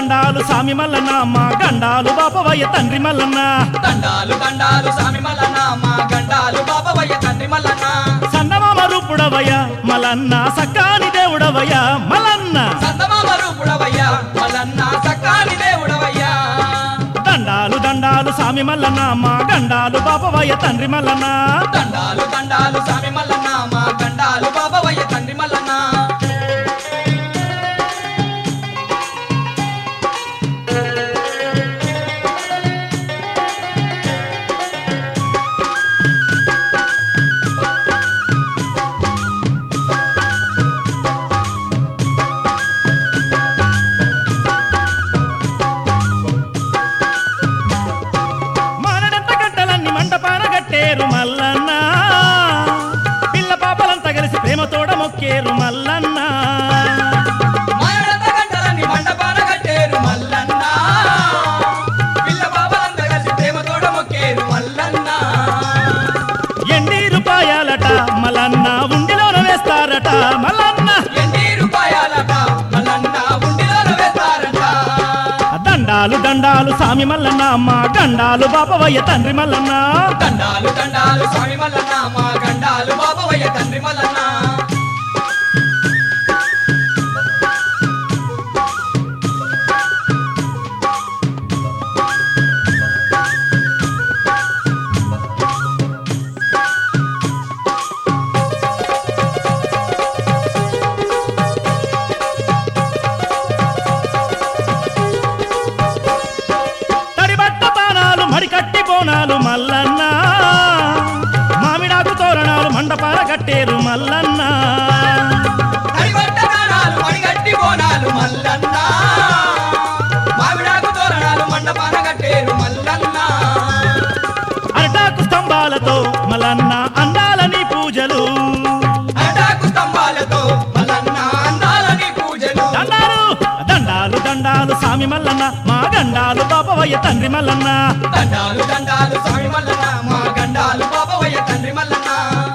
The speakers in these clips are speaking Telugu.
దండాలు సామి మల్లన్న మా గండాలు బాపవయ్య తండ్రి మల్లన్న దండాలు దండాలు సామి మల్లన్న మా గండాలు బాబవయ్య తండ్రి మల్లన్న సన్నమామ రూపుడవయ్య మలన్న సక్కాని దేవుడవయ్య మలన్న సంతమామ రూపుడవయ్యా మల్లన్న సక్కాని దేవుడవయ్యా దండాలు దండాలు సామి మల్లన్న మా గండాలు బాపవయ్య తండ్రి మల్లన్న దండాలు దండాలు సామి మల్లన్న మా గండాలు బాబవయ్య తండ్రి మల్లన్న మారడంత గంటలన్నీ మంటపాన గట్టేరు మల్లన్న పిల్ల పాపలంతా కలిసి ప్రేమతోడ మొక్కేరు మల్లన్న మాయడంత గంటలన్నీ మండపాన కట్టేరు మల్లన్న పిల్ల బాబలంతా కలిసి ప్రేమతోడ మొక్కేరు మల్లన్న ఎండి రూపాయాలట మలన్న ఉండిలోన వేస్తారట మల్లన్న ఎన్ని రూపాయాలట మల్లన్న ఉండిలోన వేస్తారట దండాలు దండాలు సామి మల్లన్న మా గండాలు బాపవయ్య తండ్రి మల్లన్న దండాలు దండాలు స్వామి మల్లన్న మా గండాలు బాబవయ్య తండ్రి మల్లన్న తడిబట్ట బాణాలు మడికట్టి బోనాలు మల్లన్న మామిడాకు తోరణాలు మండపాల కట్టేరు మల్లన్న తడిబట్ట దానాలు మడిగట్టి బోనాలు మల్లన్న మామిడాకు తోరణాలు మండపాన కట్టేరు మల్లన్న అరటాకు స్తంభాలతో మల్లన్న అందాలని పూజలు అటాకు స్తంభాలతో మల్లన్న అందాలని పూజలు దండాలు దండాలు దండాలు సామి మల్లన్న మా గండాలు బాపవయ్య తండ్రి మల్లన్న దండాలు దండాలు స్వామి మల్లన్న మా గండాలు బాబవయ్య తండ్రి మల్లన్న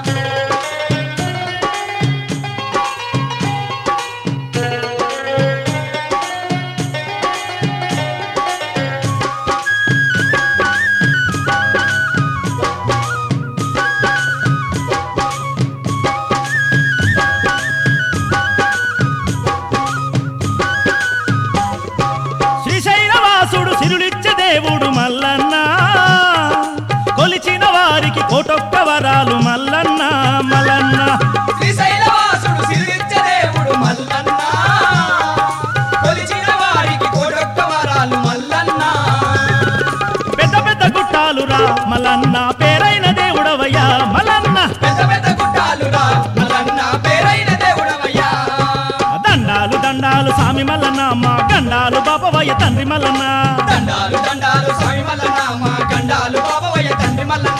శ్రీశైలవాసుడు సిరులిచ్చే దేవుడు మల్లన్న కొలిచిన వారికి కోటొక్క వరాలు మల్లన్న మల్లన్న శ్రీశైలవాసుడు సిరిచ్చే దేవుడు మల్లన్న కొలిచిన వారికి కోడొక్క వరాలు మల్లన్న పెద్ద పెద్ద గుట్టాలు రా మల్లన్న పేరైన దేవుడవయ్యా మల్లన్న పెద్ద పెద్ద గుట్టాలురా మల్లన్న పేరైన దేవుడవయ్యా దండాలు దండాలు సామి మల్లన్న మా గండాలు బాపవయ్య తండ్రి మల్లన్న దండాలు దండాలు స్వామి మల్లన్న మా గండాలు బాబవయ్య తండ్రి మల్లన్న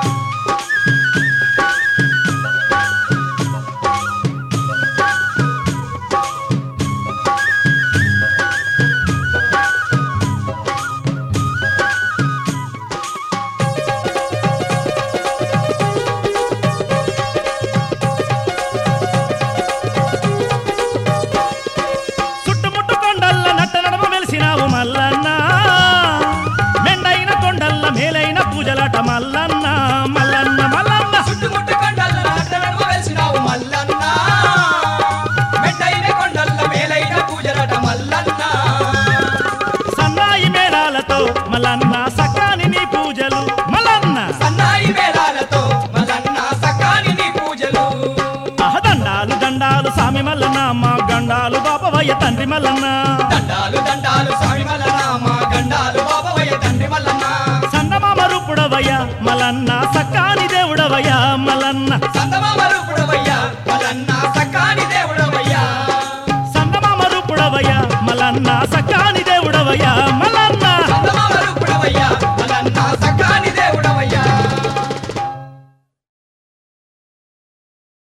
చుట్టుముట్టు కొండల్ల నట్ట నడమ వెలిసినావు మల్లన్న మెండైన కొండల్ల మేలైన పూజలాట మల్లన్న మల్లన్న మల్లన్న చుట్టుముట్టు కొండల్ల నడమ వెలిసినావు మల్లన్న మెట్టైన కొండల్ల మేలైన పూజలట మల్లన్న సన్నాయి మేళాలతో మల్లన్న సకాని నీ పూజలు మల్లన్న సన్నాయి వేళాలతో మల్లన్న సకాని నీ పూజలు ఆహ దండాలు దండాలు సామి మల్లన్న మా గండాలు బాపవయ్య తండ్రి మల్లన్న దండాలు దండాలు స్వామి మల్లన్న మా గండాలు బాబవయ్య తండ్రి మల్లన్న సన్నమామ రూపుడవయ్య మల్లన్న సక్కాని దేవుడవయ్య మల్లన్న సంతమామ రూపుడవయ్య మల్లన్న